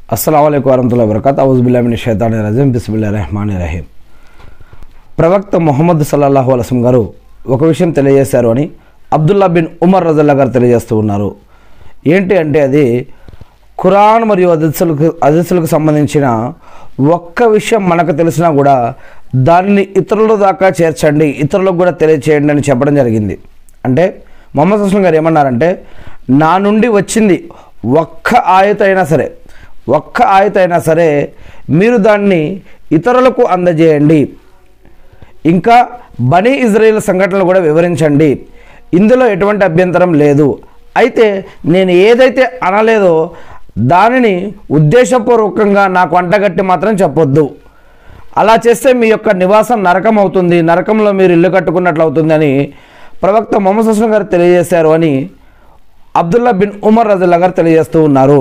అస్సలం వరహతుల్లా వరకత్ అవుజుబుల్లామిని షైతాని రజీం బిస్మిల్లా రెహమాన్ రహీం ప్రవక్త మొహమ్మద్ సల్లల్లాహు అలసం గారు ఒక విషయం తెలియజేశారు అని అబ్దుల్లా బిన్ ఉమర్ రజల్లా గారు తెలియజేస్తూ ఉన్నారు ఏంటి అంటే అది ఖురాన్ మరియు అదిసులకు అదిసులకు సంబంధించిన ఒక్క విషయం మనకు తెలిసినా కూడా దానిని ఇతరుల దాకా చేర్చండి ఇతరులకు కూడా తెలియచేయండి అని చెప్పడం జరిగింది అంటే మొహమ్మద్ అస్లం గారు ఏమన్నారంటే నా నుండి వచ్చింది ఒక్క ఆయత అయినా సరే ఒక్క ఆయత అయినా సరే మీరు దాన్ని ఇతరులకు అందజేయండి ఇంకా బనీ ఇజ్రాయిల్ సంఘటనలు కూడా వివరించండి ఇందులో ఎటువంటి అభ్యంతరం లేదు అయితే నేను ఏదైతే అనలేదో దానిని ఉద్దేశపూర్వకంగా నాకు అంటగట్టి మాత్రం చెప్పొద్దు అలా చేస్తే మీ యొక్క నివాసం నరకం అవుతుంది నరకంలో మీరు ఇల్లు కట్టుకున్నట్లు అవుతుందని ప్రవక్త మొహమ్మద్ హస్లం గారు తెలియజేశారు అని అబ్దుల్లా బిన్ ఉమర్ రజల్లా గారు తెలియజేస్తూ ఉన్నారు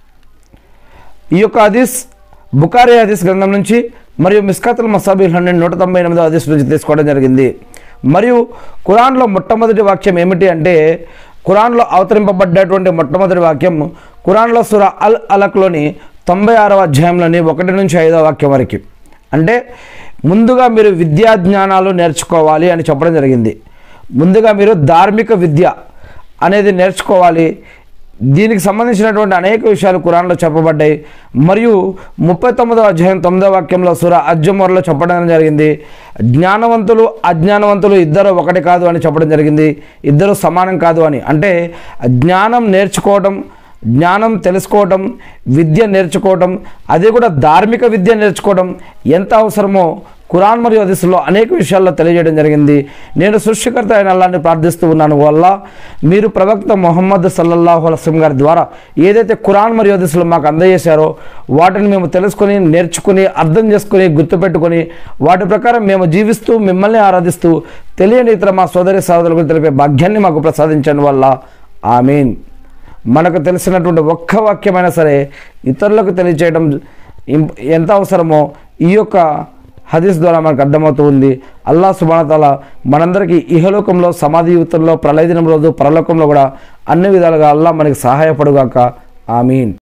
ఈ యొక్క హదీస్ బుకారి హదీస్ గ్రంథం నుంచి మరియు మిస్కాతుల్ మసాబిల్ హండ్రెడ్ నూట తొంభై ఎనిమిదో హదీస్ నుంచి తీసుకోవడం జరిగింది మరియు ఖురాన్లో మొట్టమొదటి వాక్యం ఏమిటి అంటే ఖురాన్లో అవతరింపబడ్డటువంటి మొట్టమొదటి వాక్యం ఖురాన్లో సుర అల్ అలక్లోని తొంభై ఆరవ అధ్యాయంలోని ఒకటి నుంచి ఐదవ వాక్యం వరకు అంటే ముందుగా మీరు విద్యా జ్ఞానాలు నేర్చుకోవాలి అని చెప్పడం జరిగింది ముందుగా మీరు ధార్మిక విద్య అనేది నేర్చుకోవాలి దీనికి సంబంధించినటువంటి అనేక విషయాలు కురాన్లో చెప్పబడ్డాయి మరియు ముప్పై తొమ్మిదవ అధ్యాయం తొమ్మిదవ వాక్యంలో సుర అజ్జమర్లో చెప్పడం జరిగింది జ్ఞానవంతులు అజ్ఞానవంతులు ఇద్దరు ఒకటి కాదు అని చెప్పడం జరిగింది ఇద్దరు సమానం కాదు అని అంటే జ్ఞానం నేర్చుకోవడం జ్ఞానం తెలుసుకోవడం విద్య నేర్చుకోవడం అది కూడా ధార్మిక విద్య నేర్చుకోవడం ఎంత అవసరమో ఖురాన్ మరియు హదీసులో అనేక విషయాల్లో తెలియజేయడం జరిగింది నేను సృష్టికర్త అయిన అల్లాన్ని ప్రార్థిస్తూ ఉన్నాను వల్ల మీరు ప్రవక్త మొహమ్మద్ సల్లల్లాహు అలస్లం గారి ద్వారా ఏదైతే ఖురాన్ మరియు హదీసులు మాకు అందజేశారో వాటిని మేము తెలుసుకొని నేర్చుకుని అర్థం చేసుకుని గుర్తుపెట్టుకొని వాటి ప్రకారం మేము జీవిస్తూ మిమ్మల్ని ఆరాధిస్తూ తెలియని ఇతర మా సోదరి సోదరులకు తెలిపే భాగ్యాన్ని మాకు ప్రసాదించడం వల్ల ఆమీన్ మనకు తెలిసినటువంటి ఒక్క వాక్యమైనా సరే ఇతరులకు తెలియచేయడం ఇంప్- ఎంత అవసరమో ఈ యొక్క హదీస్ ద్వారా మనకు అర్థమవుతూ ఉంది అల్లా సుబానతాల మనందరికీ ఇహలోకంలో సమాధి యువతంలో ప్రళయ దినం రోజు పరలోకంలో కూడా అన్ని విధాలుగా అల్లా మనకి సహాయపడుగాక ఆమీన్